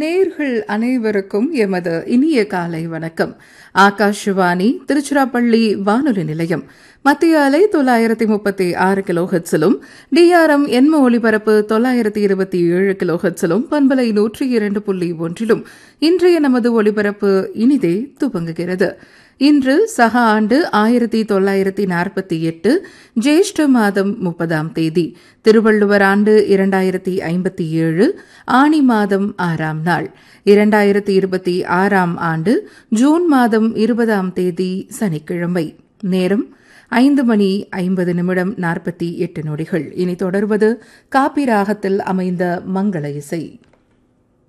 நேர்கள் அனைவருக்கும் எமது இனிய காலை வணக்கம் ஆகாஷவாணி திருச்சிராப்பள்ளி வானொலி நிலையம் மத்திய அலை தொள்ளாயிரத்தி முப்பத்தி ஆறு கிலோ ஹெட்ஸிலும் டிஆர்எம் எண்ம ஒலிபரப்பு தொள்ளாயிரத்தி இருபத்தி ஏழு கிலோ ஹெட்ஸிலும் பண்பலை நூற்றி இரண்டு புள்ளி ஒன்றிலும் இன்றைய நமது ஒலிபரப்பு இனிதே துவங்குகிறது இன்று சக ஆண்டு ஆயிரத்தி தொள்ளாயிரத்தி நாற்பத்தி எட்டு ஜேஷ்ட மாதம் முப்பதாம் தேதி திருவள்ளுவர் ஆண்டு இரண்டாயிரத்தி ஐம்பத்தி ஏழு ஆணி மாதம் ஆறாம் நாள் இரண்டாயிரத்தி இருபத்தி ஆறாம் ஆண்டு ஜூன் மாதம் இருபதாம் தேதி சனிக்கிழமை நேரம் ஐந்து மணி ஐம்பது நிமிடம் நாற்பத்தி எட்டு நொடிகள் இனி தொடர்வது காப்பி ராகத்தில் அமைந்த மங்கள இசை